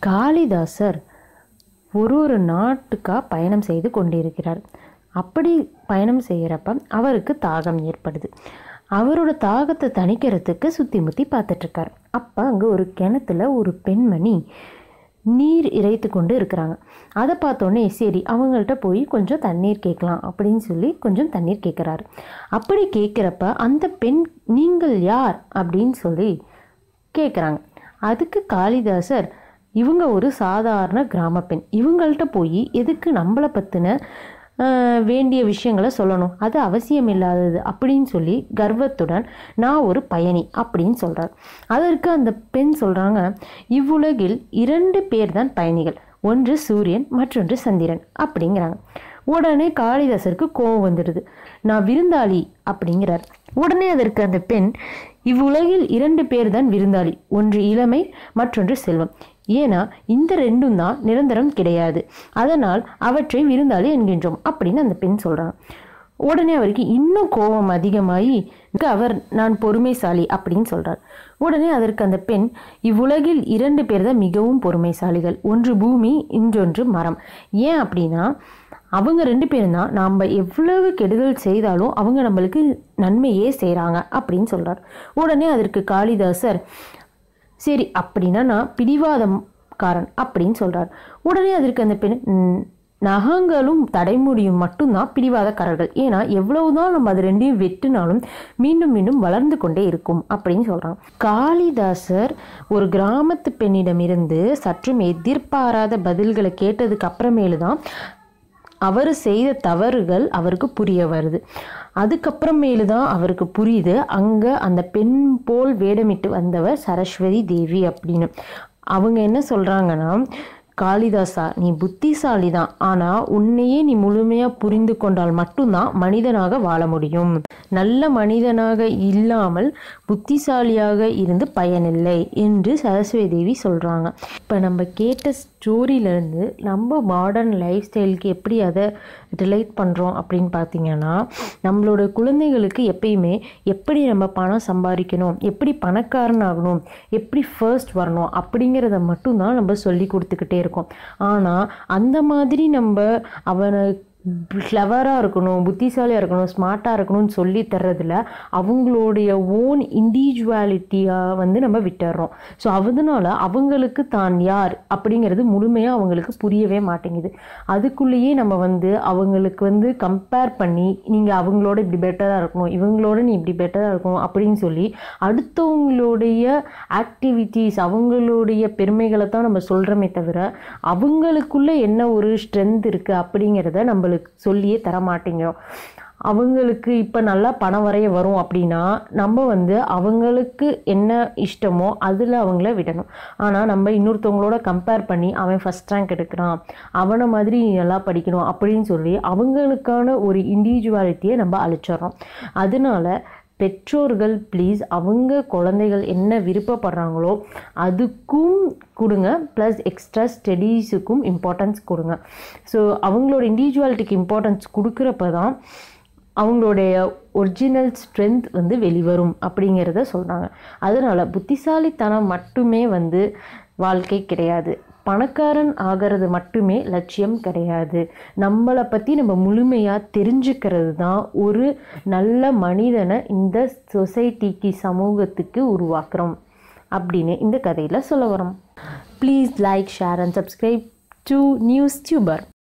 காளிதாசர் ஒரு ஒரு நாட்டுக்காக பயணம் செய்து கொண்டிருக்கிறார் அப்படி பயணம் செய்கிறப்ப அவருக்கு தாகம் ஏற்படுது அவரோட தாகத்தை தணிக்கிறதுக்கு சுற்றி முற்றி பார்த்துட்ருக்கார் அப்போ அங்கே ஒரு கிணத்துல ஒரு பெண்மணி நீர் இறைத்து கொண்டு இருக்கிறாங்க அதை பார்த்தோன்னே சரி அவங்கள்ட்ட போய் கொஞ்சம் தண்ணீர் கேட்கலாம் அப்படின்னு சொல்லி கொஞ்சம் தண்ணீர் கேட்குறாரு அப்படி கேட்குறப்ப அந்த பெண் நீங்கள் யார் அப்படின்னு சொல்லி கேட்குறாங்க அதுக்கு காளிதாசர் இவங்க ஒரு சாதாரண கிராம பெண் இவங்கள்ட்ட போய் எதுக்கு நம்மளை பற்றின வேண்டிய விஷயங்களை சொல்லணும் அது அவசியம் இல்லாதது அப்படின்னு சொல்லி கர்வத்துடன் நான் ஒரு பயணி அப்படின்னு சொல்கிறார் அதற்கு அந்த பெண் சொல்கிறாங்க இவ்வுலகில் இரண்டு பேர் தான் பயணிகள் ஒன்று சூரியன் மற்றொன்று சந்திரன் அப்படிங்கிறாங்க உடனே காளிதாசருக்கு கோபம் வந்துடுது நான் விருந்தாளி அப்படிங்கிறார் உடனே அதற்கு அந்த பெண் இவ்வுலகில் இரண்டு பேர் தான் விருந்தாளி ஒன்று இளமை மற்றொன்று செல்வம் ஏன்னா இந்த ரெண்டும் தான் நிரந்தரம் கிடையாது அதனால் அவற்றை விருந்தாளி என்கின்றோம் அப்படின்னு அந்த பெண் சொல்கிறாங்க உடனே அவருக்கு இன்னும் கோபம் அதிகமாகி அவர் நான் பொறுமைசாலி அப்படின்னு சொல்றார் உடனே அதற்கு அந்த பெண் இவ்வுலகில் இரண்டு பேர் தான் மிகவும் பொறுமைசாலிகள் ஒன்று பூமி இன்னொன்று மரம் ஏன் அப்படின்னா அவங்க ரெண்டு பேரும் தான் நாம் எவ்வளவு கெடுதல் செய்தாலும் அவங்க நம்மளுக்கு நன்மையே செய்கிறாங்க அப்படின்னு சொல்றார் உடனே அதற்கு காளிதாசர் சரி அப்படின்னா நான் பிடிவாதக்காரன் அப்படின்னு சொல்றார் உடனே அதற்கு அந்த பெண் "ம், நகங்களும் தடைமுடியும் மட்டும்தான் பிடிவாதக்காரர்கள் ஏன்னா எவ்வளவுதான் நம்ம அது ரெண்டையும் வெட்டினாலும் மீண்டும் மீண்டும் வளர்ந்து கொண்டே இருக்கும் அப்படின்னு சொல்றாங்க காளிதாசர் ஒரு கிராமத்து பெண்ணிடமிருந்து சற்றும் எதிர்பாராத பதில்களை கேட்டதுக்கு அப்புறமேலு தான் அவர் செய்த தவறுகள் அவருக்கு புரிய வருது அதுக்கப்புறமேலு தான் அவருக்கு புரியுது அங்கே அந்த பெண் போல் வேடமிட்டு வந்தவர் சரஸ்வதி தேவி அப்படின்னு அவங்க என்ன சொல்கிறாங்கன்னா காளிதாசா நீ புத்திசாலி தான் ஆனால் உன்னையே நீ முழுமையாக புரிந்து கொண்டால் மட்டும்தான் மனிதனாக வாழ முடியும் நல்ல மனிதனாக இல்லாமல் புத்திசாலியாக இருந்து பயனில்லை என்று சரஸ்வதி தேவி சொல்கிறாங்க இப்போ நம்ம கேட்ட ஸ்டோரியிலேருந்து நம்ம மாடர்ன் லைஃப் ஸ்டைலுக்கு எப்படி அதை ரிலேட் பண்ணுறோம் அப்படின்னு பார்த்தீங்கன்னா நம்மளோட குழந்தைகளுக்கு எப்பயுமே எப்படி நம்ம பணம் சம்பாதிக்கணும் எப்படி பணக்காரன் ஆகணும் எப்படி ஃபர்ஸ்ட் வரணும் அப்படிங்கிறத மட்டும்தான் நம்ம சொல்லி கொடுத்துக்கிட்டே இருக்கோம் ஆனால் அந்த மாதிரி நம்ம அவனை கிளவராக இருக்கணும் புத்திசாலியாக இருக்கணும் ஸ்மார்ட்டாக இருக்கணும்னு சொல்லி தர்றதுல அவங்களுடைய ஓன் இண்டிவிஜுவாலிட்டியாக வந்து நம்ம விட்டுறோம் ஸோ அதனால அவங்களுக்கு தான் யார் அப்படிங்கிறது முழுமையாக அவங்களுக்கு புரியவே மாட்டேங்குது அதுக்குள்ளேயே நம்ம வந்து அவங்களுக்கு வந்து கம்பேர் பண்ணி நீங்கள் அவங்களோட இப்படி பெட்டராக இருக்கணும் இவங்களோட நீ இப்படி பெட்டராக இருக்கணும் அப்படின்னு சொல்லி அடுத்தவங்களுடைய ஆக்டிவிட்டீஸ் அவங்களுடைய பெருமைகளை தான் நம்ம சொல்கிறோமே தவிர அவங்களுக்குள்ள என்ன ஒரு ஸ்ட்ரென்த் இருக்குது அப்படிங்கிறத நம்மளுக்கு சொல்லியே தர மாட்டேங்கிறோம் அவங்களுக்கு இப்போ நல்லா பணம் வரைய வரும் அப்படின்னா நம்ம வந்து அவங்களுக்கு என்ன இஷ்டமோ அதில் அவங்கள விடணும் ஆனால் நம்ம இன்னொருத்தவங்களோட கம்பேர் பண்ணி அவன் ஃபஸ்ட் ரேங்க் எடுக்கிறான் அவனை மாதிரி நீ நல்லா படிக்கணும் அப்படின்னு சொல்லி அவங்களுக்கான ஒரு இண்டிவிஜுவாலிட்டியை நம்ம அழிச்சிடுறோம் அதனால பெற்றோர்கள் ப்ளீஸ் அவங்க குழந்தைகள் என்ன விருப்பப்படுறாங்களோ அதுக்கும் கொடுங்க ப்ளஸ் எக்ஸ்ட்ரா ஸ்டடீஸுக்கும் இம்பார்ட்டன்ஸ் கொடுங்க ஸோ அவங்களோட இண்டிவிஜுவாலிட்டிக்கு இம்பார்ட்டன்ஸ் கொடுக்குறப்ப தான் அவங்களுடைய ஒரிஜினல் ஸ்ட்ரென்த் வந்து வெளிவரும் அப்படிங்கிறத சொல்கிறாங்க அதனால் புத்திசாலித்தனம் மட்டுமே வந்து வாழ்க்கை கிடையாது பணக்காரன் ஆகிறது மட்டுமே லட்சியம் கிடையாது நம்மளை பற்றி நம்ம முழுமையாக தெரிஞ்சுக்கிறது தான் ஒரு நல்ல மனிதனை இந்த சொசைட்டிக்கு சமூகத்துக்கு உருவாக்குறோம் அப்படின்னு இந்த கதையில் சொல்ல வரோம் please like share and subscribe to News tuber